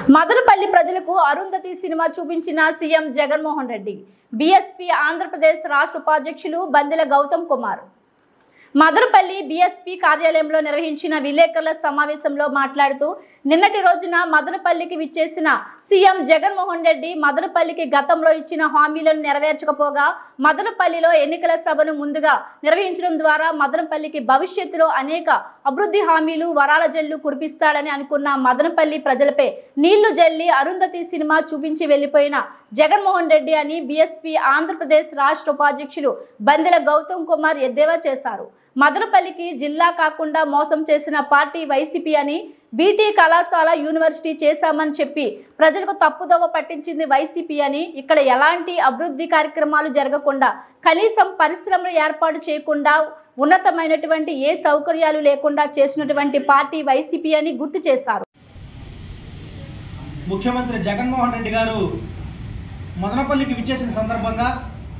మదనపల్లి ప్రజలకు అరుంధతి సినిమా చూపించిన CM Jaganmohan Reddy BSP Andhra Pradesh రాష్ట్ర ఉపాధ్యక్షులు బందెల గౌతమ్ కుమార్ మదనపల్లి బీఎస్పీ కార్యాలయంలో నిర్వహించిన విలేకరుల సమావేశంలో మాట్లాడుతూ నిన్నటి రోజున మదనపల్లికి విచ్చేసిన సీఎం జగన్మోహన్ రెడ్డి మదనపల్లికి గతంలో ఇచ్చిన హామీలను నెరవేర్చకపోగా మదనపల్లిలో ఎన్నికల సభను ముందుగా నిర్వహించడం ద్వారా మదనపల్లికి భవిష్యత్తులో అనేక అభివృద్ధి హామీలు వరాల జల్లు కురిపిస్తాడని అనుకున్న మదనపల్లి ప్రజలపై నీళ్లు జల్లి అరుంధతి సినిమా చూపించి వెళ్లిపోయిన జగన్మోహన్ రెడ్డి అని బీఎస్పీ ఆంధ్రప్రదేశ్ రాష్ట్ర ఉపాధ్యక్షులు బందెల గౌతమ్ కుమార్ ఎద్దేవా చేశారు మదనపల్లికి జిల్లా కాకుండా మోసం చేసిన పార్టీ వైసీపీ అని బీటీ కళాశాల యూనివర్సిటీ చేశామని చెప్పి ప్రజలకు తప్పుదోవ పట్టించింది వైసీపీ అని ఇక్కడ ఎలాంటి అభివృద్ధి కార్యక్రమాలు జరగకుండా కనీసం పరిశ్రమలు ఏర్పాటు చేయకుండా ఉన్నతమైనటువంటి ఏ సౌకర్యాలు లేకుండా చేసినటువంటి పార్టీ వైసీపీ అని గుర్తు చేశారు ముఖ్యమంత్రి జగన్మోహన్ రెడ్డి గారు మదనపల్లికి విచ్చేసిన సందర్భంగా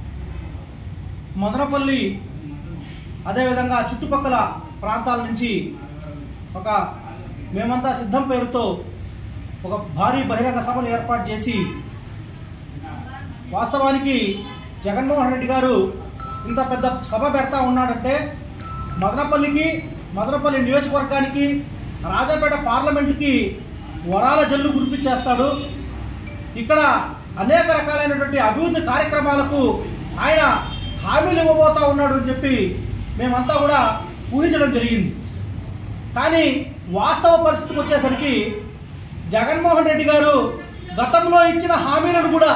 మదనపల్లి అదేవిధంగా చుట్టుపక్కల ప్రాంతాల నుంచి ఒక మేమంతా సిద్ధం పేరుతో ఒక భారీ బహిరంగ సభలు ఏర్పాటు చేసి వాస్తవానికి జగన్మోహన్ రెడ్డి గారు ఇంత పెద్ద సభ పెడతా ఉన్నాడంటే మదనపల్లికి మదనపల్లి నియోజకవర్గానికి రాజాపేట పార్లమెంటుకి వరాల జల్లు గురిపించేస్తాడు ఇక్కడ అనేక రకాలైనటువంటి అభివృద్ధి కార్యక్రమాలకు ఆయన హామీలు ఇవ్వబోతా ఉన్నాడు అని చెప్పి మేమంతా కూడా ఊహించడం జరిగింది కానీ వాస్తవ పరిస్థితికి వచ్చేసరికి జగన్మోహన్ రెడ్డి గారు గతంలో ఇచ్చిన హామీలను కూడా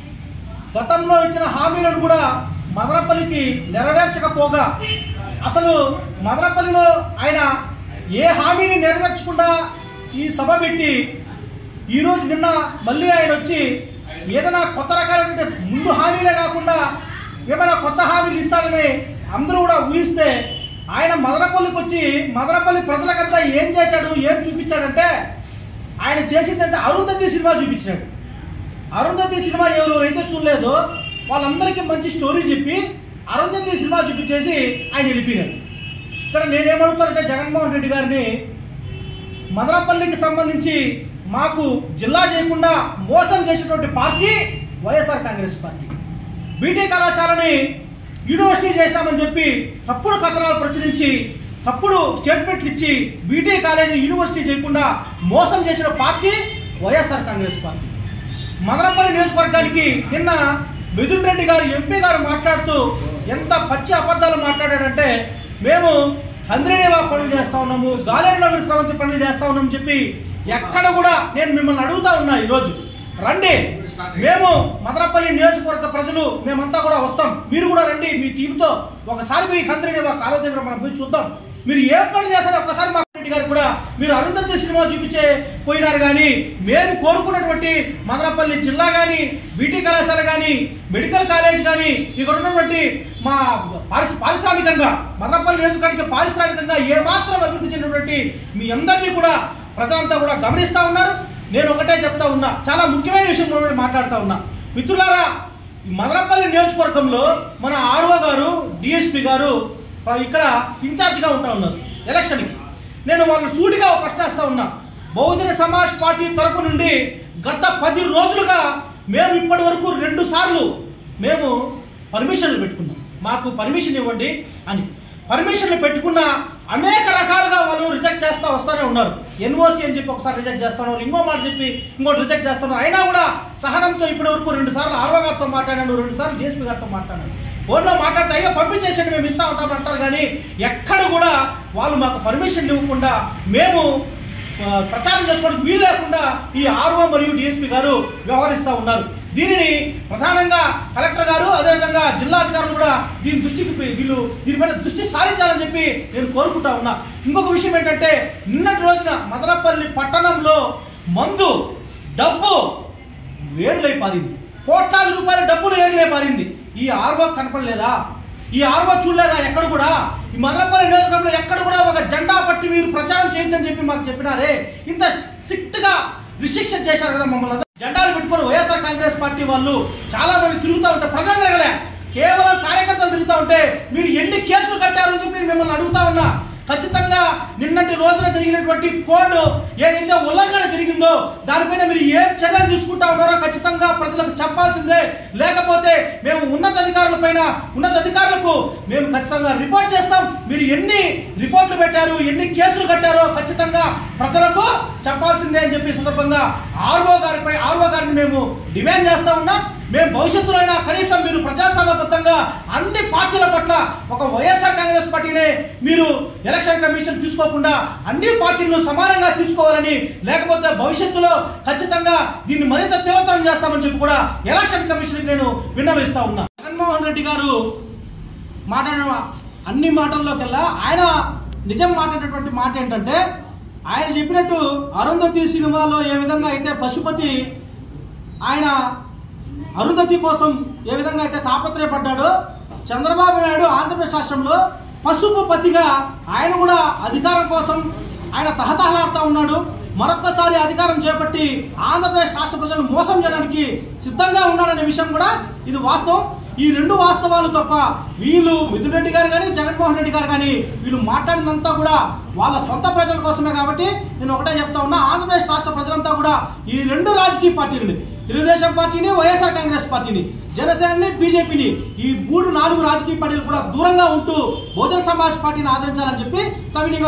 గతంలో ఇచ్చిన హామీలను కూడా మదనపల్లికి నెరవేర్చకపోగా అసలు మదనపల్లిలో ఆయన ఏ హామీని నెరవేర్చకుండా ఈ సభ పెట్టి ఈరోజు నిన్న మళ్ళీ ఆయన వచ్చి ఏదైనా కొత్త రకాలైన ముందు హామీలే కాకుండా ఏమైనా కొత్త హామీలు ఇస్తాడని అందరూ కూడా ఊహిస్తే ఆయన మదనపల్లికి వచ్చి మదనపల్లి ప్రజలకంతా ఏం చేశాడు ఏం చూపించాడంటే ఆయన చేసిందంటే అరుంధతి సినిమా చూపించాడు అరుంధతి సినిమా ఎవరెవరైతే చూడలేదో వాళ్ళందరికీ మంచి స్టోరీ చెప్పి అరుంధతి సినిమా చూపించేసి ఆయన వెళ్ళిపోయినాడు ఇక్కడ నేనేమడుగుతానంటే జగన్మోహన్ రెడ్డి గారిని మదనపల్లికి సంబంధించి మాకు జిల్లా చేయకుండా మోసం చేసినటువంటి party YSR Congress party BT కళాశాలని యూనివర్సిటీ చేస్తామని చెప్పి తప్పుడు కథనాలు ప్రచురించి తప్పుడు స్టేట్మెంట్లు ఇచ్చి బీటీ కాలేజీ యూనివర్సిటీ చేయకుండా మోసం చేసిన party YSR Congress party Madanapalle నియోజకవర్గానికి నిన్న మిథున్ రెడ్డి గారు ఎంపీ గారు మాట్లాడుతూ ఎంత పచ్చి అబద్ధాలు మాట్లాడాడంటే మేము హంద్రీనేవా పనులు చేస్తా ఉన్నాము గాలేరు నగర్ స్రవంతి పనులు చేస్తా ఉన్నాం చెప్పి ఎక్కడ కూడా నేను మిమ్మల్ని అడుగుతా ఉన్నా ఈరోజు రండి మేము మదనపల్లి నియోజకవర్గ ప్రజలు మేమంతా కూడా వస్తాం మీరు కూడా రండి మీ టీంతో ఒకసారి మీ హంద్రీనేవా కాలేజ్ దగ్గర మనం పోయి చూద్దాం మీరు ఏ పనులు చేస్తారో ఒక్కసారి మా రెడ్డి గారు కూడా మీరు అరుంధతి సినిమా చూపించే పోయినారు కానీ మేము కోరుకున్నటువంటి మదనపల్లి జిల్లా కానీ బీటీ కళాశాల కానీ మెడికల్ కాలేజ్ కానీ ఇక్కడ ఉన్నటువంటి మా పారిశ పారిశ్రామికంగా మదనపల్లి నియోజకవర్గానికి పారిశ్రామికంగా ఏమాత్రం అభివృద్ధి చెందినటువంటి మీ అందరినీ కూడా ప్రజలంతా కూడా గమనిస్తా ఉన్నారు నేను ఒకటే చెప్తా ఉన్నా చాలా ముఖ్యమైన విషయంలో నేను మాట్లాడుతా ఉన్నా మిత్రులారా ఈ మదనపల్లి నియోజకవర్గంలో మన ఆర్ఓ గారు డిఎస్పి గారు ఇక్కడ ఇన్ఛార్జిగా ఉంటా ఉన్నారు ఎలక్షన్కి నేను వాళ్ళని సూటిగా ఒక ప్రశ్న వేస్తా ఉన్నా బహుజన సమాజ్ పార్టీ తరపు నుండి గత పది రోజులుగా మేము ఇప్పటి వరకు రెండు సార్లు మేము పర్మిషన్లు పెట్టుకున్నాం మాకు పర్మిషన్ ఇవ్వండి అని పర్మిషన్లు పెట్టుకున్న అనేక రకాలుగా వాళ్ళు రిజెక్ట్ చేస్తా వస్తూనే ఉన్నారు ఎన్ఓసి అని చెప్పి ఒకసారి రిజెక్ట్ చేస్తున్నారు ఇంకో మాట చెప్పి ఇంకోటి రిజెక్ట్ చేస్తున్నారు అయినా కూడా సహనంతో ఇప్పటి వరకు రెండు సార్లు ఆర్వో గారితో మాట్లాడాను రెండు సార్లు డిఎస్పీ గారితో మాట్లాడాను ఫోన్లో మాట్లాడితే అయ్యో పంపించేసండి మేము ఇస్తా ఉంటాం అంటారు కానీ ఎక్కడ కూడా వాళ్ళు మాకు పర్మిషన్ ఇవ్వకుండా మేము ఆ, ప్రచారం చేసుకోవడానికి వీలు లేకుండా ఈ ఆర్ఓ మరియు డిఎస్పీ గారు వ్యవహరిస్తూ ఉన్నారు దీనిని ప్రధానంగా కలెక్టర్ గారు అదేవిధంగా జిల్లా అధికారులు కూడా దీని దృష్టికి పోయి- వీళ్ళు దీనిపైన దృష్టి సారించాలని చెప్పి నేను కోరుకుంటా ఉన్నా ఇంకొక విషయం ఏంటంటే నిన్నటి రోజున మదనపల్లి పట్టణంలో మందు డబ్బు వేరులై పారింది కోట్లాది రూపాయల డబ్బులు వేరులై పారింది ఈ ఆర్ఓ కనపడలేదా ఈ ఆర్ఓ చూడలేదా ఎక్కడ కూడా ఈ మదనపల్లి నియోజకవర్గంలో ఎక్కడ కూడా ఒక జెండా పట్టి మీరు ప్రచారం చేయొద్దని చెప్పి మాకు చెప్పినారే ఇంత స్ట్రిక్ట్ గా రిస్ట్రిక్షన్ చేశారు కదా మమ్మల్ని అందరూ. జెండాలు పెట్టుకొని వైఎస్ఆర్ కాంగ్రెస్ పార్టీ వాళ్ళు చాలా మంది తిరుగుతూ ఉంటే ప్రజలు తిరగలే కేవలం కార్యకర్తలు తిరుగుతూ ఉంటే మీరు ఎన్ని కేసులు కట్టారని చెప్పి నేను మిమ్మల్ని అడుగుతా ఉన్నా ఖచ్చితంగా నిన్నటి రోజున జరిగినటువంటి కోడ్ ఏదైతే ఉల్లంఘన జరిగిందో దానిపైన మీరు ఏం చర్యలు తీసుకుంటా ఉన్నారో ఖచ్చితంగా ప్రజలకు చెప్పాల్సిందే లేకపోతే మేము ఉన్నత అధికారుల పైన ఉన్నత అధికారులకు మేము ఖచ్చితంగా రిపోర్ట్ చేస్తాం మీరు ఎన్ని రిపోర్ట్లు పెట్టారు ఎన్ని కేసులు కట్టారో ఖచ్చితంగా ప్రజలకు చెప్పాల్సిందే అని చెప్పి ఈ సందర్భంగా ఆర్ఓ గారిపై ఆర్ఓ గారిని మేము డిమాండ్ చేస్తా ఉన్నాం మేము భవిష్యత్తులో అయినా కనీసం మీరు ప్రజాస్వామ్యబద్ధంగా అన్ని పార్టీల పట్ల ఒక వైఎస్ఆర్ కాంగ్రెస్ పార్టీనే మీరు ఎలక్షన్ కమిషన్ తీసుకోకుండా అన్ని పార్టీలను సమానంగా తీసుకోవాలని లేకపోతే భవిష్యత్తులో ఖచ్చితంగా దీన్ని మరింత తీవ్రతరం చేస్తామని చెప్పి కూడా ఎలక్షన్ కమిషన్ నేను విన్నవిస్తా ఉన్నా జగన్మోహన్ రెడ్డి గారు మాట్లాడిన అన్ని మాటల్లోకెల్లా ఆయన నిజం మాట్లాడేటువంటి మాట ఏంటంటే ఆయన చెప్పినట్టు అరుంధతి సినిమాలో ఏ విధంగా అయితే పశుపతి ఆయన అరుంధతి కోసం ఏ విధంగా అయితే తాపత్రయపడ్డాడో చంద్రబాబు నాయుడు ఆంధ్రప్రదేశ్ రాష్ట్రంలో పసుపు పతిగా ఆయన కూడా అధికారం కోసం ఆయన తహతహలాడుతూ ఉన్నాడు మరొక్కసారి అధికారం చేపట్టి ఆంధ్రప్రదేశ్ రాష్ట్ర ప్రజలను మోసం చేయడానికి సిద్ధంగా ఉన్నాడనే విషయం కూడా ఇది వాస్తవం ఈ రెండు వాస్తవాలు తప్ప వీళ్ళు మిథున్ రెడ్డి గారు కానీ జగన్మోహన్ రెడ్డి గారు కానీ వీళ్ళు మాట్లాడినంతా కూడా వాళ్ళ సొంత ప్రజల కోసమే కాబట్టి నేను ఒకటే చెప్తా ఉన్నా ఆంధ్రప్రదేశ్ రాష్ట్ర ప్రజలంతా కూడా ఈ రెండు రాజకీయ పార్టీలని తెలుగుదేశం పార్టీని వైఎస్ఆర్ కాంగ్రెస్ పార్టీని జనసేనని బీజేపీని ఈ మూడు నాలుగు రాజకీయ పార్టీలు కూడా దూరంగా ఉంటూ బహుజన సమాజ్ పార్టీని ఆదరించాలని చెప్పి సవినీగా